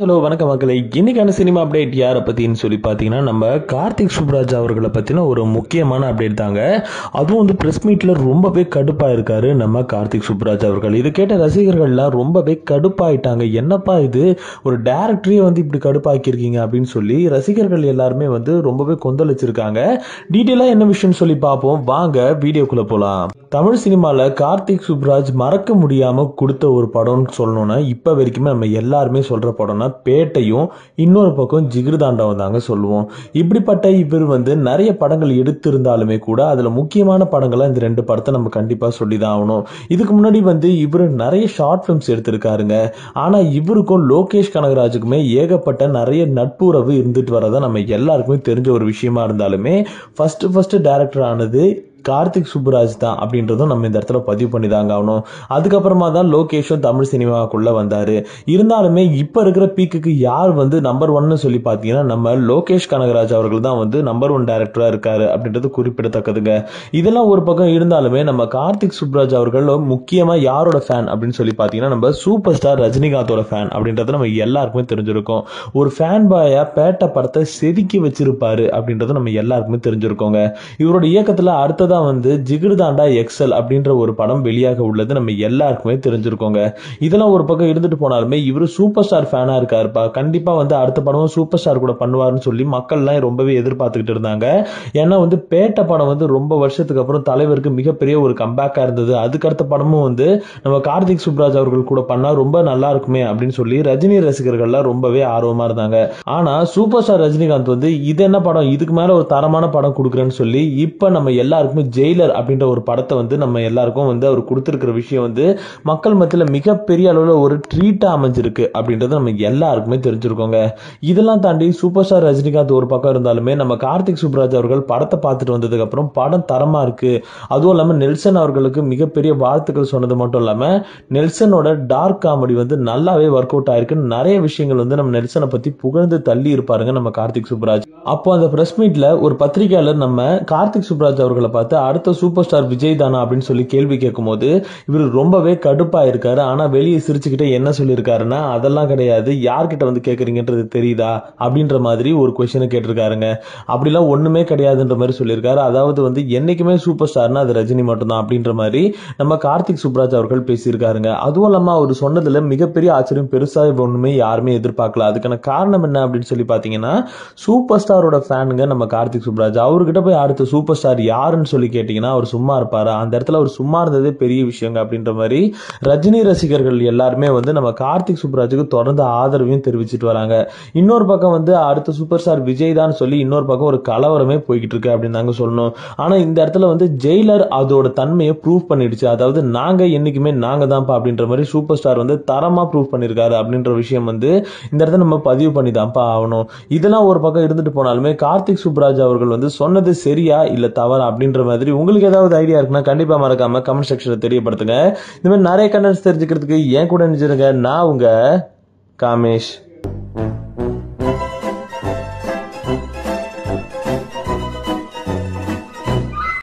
hello வணக்கம் மக்களே இன்னைக்கான சினிமா அப்டேட் யாரை பற்றின்னு சொல்லி பார்த்தீங்கன்னா நம்ம கார்த்திக் சுப்ராஜ் அவர்களை பற்றின ஒரு முக்கியமான அப்டேட் தாங்க அதுவும் வந்து ப்ரெஸ் மீட்டில் ரொம்பவே கடுப்பாக இருக்காரு நம்ம கார்த்திக் சுப்ராஜ் அவர்கள் இது கேட்ட ரசிகர்கள்லாம் ரொம்பவே கடுப்பாயிட்டாங்க என்னப்பா இது ஒரு டேரக்டரே வந்து இப்படி கடுப்பாக்கியிருக்கீங்க அப்படின்னு சொல்லி ரசிகர்கள் எல்லாருமே வந்து ரொம்பவே கொந்தளிச்சிருக்காங்க டீட்டெயிலாக என்ன விஷயம்னு சொல்லி பார்ப்போம் வாங்க வீடியோக்குள்ளே போகலாம் தமிழ் சினிமாவில் கார்த்திக் சுப்ராஜ் மறக்க முடியாமல் கொடுத்த ஒரு படம்னு சொல்லணும்னா இப்போ வரைக்குமே நம்ம எல்லாருமே சொல்கிற படம்னா பேட்டையும் இன்னொரு பக்கம் ஜிகிருதாண்டவம் தாங்க சொல்லுவோம் இப்படிப்பட்ட இவர் வந்து நிறைய படங்கள் எடுத்திருந்தாலுமே கூட அதில் முக்கியமான படங்களை இந்த ரெண்டு படத்தை நம்ம கண்டிப்பாக சொல்லி தான் ஆகணும் இதுக்கு முன்னாடி வந்து இவர் நிறைய ஷார்ட் ஃபிலிம்ஸ் எடுத்திருக்காருங்க ஆனால் இவருக்கும் லோகேஷ் கனகராஜுக்குமே ஏகப்பட்ட நிறைய நட்புறவு இருந்துட்டு வரதை நம்ம எல்லாருக்குமே தெரிஞ்ச ஒரு விஷயமா இருந்தாலுமே ஃபர்ஸ்ட் ஃபர்ஸ்ட் டேரக்டர் ஆனது கார்த்திக் சுப்புராஜ் தான் அப்படின்றதும் நம்ம இந்த இடத்துல பதிவு பண்ணி தாங்க ஆகணும் அதுக்கப்புறமா தான் லோகேஷும் தமிழ் சினிமாவுக்குள்ள வந்தாரு இருந்தாலுமே இப்ப இருக்கிற பீக்குக்கு யார் வந்து நம்பர் ஒன்னு சொல்லி பார்த்தீங்கன்னா நம்ம லோகேஷ் கனகராஜ் அவர்கள் தான் வந்து நம்பர் ஒன் டைரக்டரா இருக்காரு அப்படின்றது குறிப்பிடத்தக்கதுங்க இதெல்லாம் ஒரு பக்கம் இருந்தாலுமே நம்ம கார்த்திக் சுப்ராஜ் அவர்கள் முக்கியமா யாரோட ஃபேன் அப்படின்னு சொல்லி பார்த்தீங்கன்னா நம்ம சூப்பர் ஸ்டார் ரஜினிகாந்தோட ஃபேன் அப்படின்றது நம்ம எல்லாருக்குமே தெரிஞ்சிருக்கும் ஒரு ஃபேன் பாயா பேட்ட படத்தை செதுக்கி வச்சிருப்பாரு அப்படின்றது நம்ம எல்லாருக்குமே தெரிஞ்சிருக்கோங்க இவரோட இயக்கத்துல அடுத்ததா வந்து ஜிகிருதாண்டா எக்ஸல் அப்படின்ற ஒரு படம் வெளியாக உள்ளது நம்ம எல்லாருக்குமே தெரிஞ்சிருக்கோங்க இதெல்லாம் ஒரு பக்கம் இருந்துட்டு போனாலுமே இவரு சூப்பர் ஸ்டார் ஃபேனா இருக்காருப்பா கண்டிப்பா வந்து அடுத்த படமும் சூப்பர் ஸ்டார் கூட பண்ணுவாருன்னு சொல்லி மக்கள்லாம் ரொம்பவே எதிர்பார்த்துக்கிட்டு இருந்தாங்க ஏன்னா வந்து பேட்ட படம் வந்து ரொம்ப வருஷத்துக்கு அப்புறம் தலைவருக்கு மிகப்பெரிய ஒரு கம்பேக்கா இருந்தது அதுக்கு அடுத்த படமும் வந்து நம்ம கார்த்திக் சுப்ராஜ் அவர்கள் கூட பண்ணா ரொம்ப நல்லா இருக்குமே அப்படின்னு சொல்லி ரஜினி ரசிகர்கள்லாம் ரொம்பவே ஆர்வமா இருந்தாங்க ஆனா சூப்பர் ஸ்டார் ரஜினிகாந்த் வந்து இது என்ன படம் இதுக்கு மேல ஒரு தரமான படம் கொடுக்குறேன்னு சொல்லி இப்ப நம்ம எல்லாருக்குமே ஜெயிலர் அப்படின்ற ஒரு படத்தை வந்து நம்ம எல்லாருக்கும் வந்து அவர் கொடுத்திருக்கிற விஷயம் வந்து மக்கள் மத்தியில் மிகப்பெரிய அளவில் ஒரு ட்ரீட்டா அமைஞ்சிருக்கு அப்படின்றது நம்ம எல்லாருக்குமே தெரிஞ்சிருக்கோங்க இதெல்லாம் தாண்டி சூப்பர் ஸ்டார் ரஜினிகாந்த் ஒரு பக்கம் இருந்தாலுமே நம்ம கார்த்திக் சுப்ராஜ் அவர்கள் படத்தை பார்த்துட்டு வந்ததுக்கு அப்புறம் படம் தரமா இருக்கு அதுவும் இல்லாம நெல்சன் அவர்களுக்கு மிகப்பெரிய வாழ்த்துக்கள் சொன்னது மட்டும் இல்லாம நெல்சனோட டார்க் காமெடி வந்து நல்லாவே ஒர்க் அவுட் ஆயிருக்கு நிறைய விஷயங்கள் வந்து நம்ம நெல்சனை பத்தி புகழ்ந்து தள்ளி இருப்பாருங்க நம்ம கார்த்திக் சுப்ராஜ் அப்போ அந்த பிரஸ் மீட்ல ஒரு பத்திரிகையாளர் நம்ம கார்த்திக் சுப்ராஜ் அவர்களை பார்த்து அடுத்த சூப்பர் ஸ்டார் விஜய் தானா அப்படின்னு சொல்லி கேள்வி கேட்கும்போது இவர் ரொம்பவே கடுப்பா இருக்காரு ஆனா வெளியே சிரிச்சுக்கிட்டே என்ன சொல்லியிருக்காருன்னா அதெல்லாம் கிடையாது யார்கிட்ட வந்து கேட்குறீங்கன்றது தெரியுதா அப்படின்ற மாதிரி ஒரு கொஸ்டினை கேட்டிருக்காருங்க அப்படிலாம் ஒண்ணுமே கிடையாதுன்ற மாதிரி சொல்லியிருக்காரு அதாவது வந்து என்னைக்குமே சூப்பர் ஸ்டார்னா அது ரஜினி மட்டும்தான் அப்படின்ற மாதிரி நம்ம கார்த்திக் சுப்ராஜ் அவர்கள் பேசியிருக்காருங்க அதுவும் இல்லாம அவர் சொன்னதுல மிகப்பெரிய ஆச்சரியம் பெருசா ஒண்ணுமே யாருமே எதிர்பார்க்கல அதுக்கான காரணம் என்ன அப்படின்னு சொல்லி பாத்தீங்கன்னா சூப்பர் ஸ்டாரோட ஃபேனுங்க நம்ம கார்த்திக் சுப்ராஜ் அவர்கிட்ட போய் அடுத்த சூப்பர் ஸ்டார் யாருன்னு சொல்லி கேட்டீங்கன்னா அவர் சும்மா இருப்பாரு அந்த இடத்துல அவர் சும்மா இருந்ததே பெரிய விஷயங்க அப்படின்ற மாதிரி ரஜினி ரசிகர்கள் எல்லாருமே வந்து நம்ம கார்த்திக் சுப்ராஜுக்கு தொடர்ந்து ஆதரவையும் தெரிவிச்சிட்டு வராங்க இன்னொரு பக்கம் வந்து அடுத்த சூப்பர் ஸ்டார் விஜய் தான் சொல்லி இன்னொரு பக்கம் ஒரு கலவரமே போய்கிட்டு இருக்கு அப்படின்னு தாங்க சொல்லணும் ஆனா இந்த இடத்துல வந்து ஜெயிலர் அதோட தன்மையை ப்ரூவ் பண்ணிடுச்சு அதாவது நாங்க என்னைக்குமே நாங்க தான்ப்பா அப்படின்ற மாதிரி சூப்பர் ஸ்டார் வந்து தரமா ப்ரூவ் பண்ணிருக்காரு அப்படின்ற விஷயம் வந்து இந்த இடத்துல நம்ம பதிவு பண்ணி தான்ப்பா ஆகணும் இதெல்லாம் ஒரு பக்கம் இருந்துட்டு போனாலுமே கார்த்திக் சுப்ராஜ் அவர்கள் வந்து சொன்னது சரியா இல்ல தவறா அப்படின்ற மாதிரி உங்களுக்கு ஏதாவது ஐடியா இருக்குன்னா கண்டிப்பா மறக்காம கமெண்ட் செக்ஷன்ல தெரியப்படுத்துங்க இந்த மாதிரி நிறைய கண்டென்ட்ஸ் தெரிஞ்சுக்கிறதுக்கு ஏன் கூட நினைச்சிருங்க நான் உங்க காமேஷ்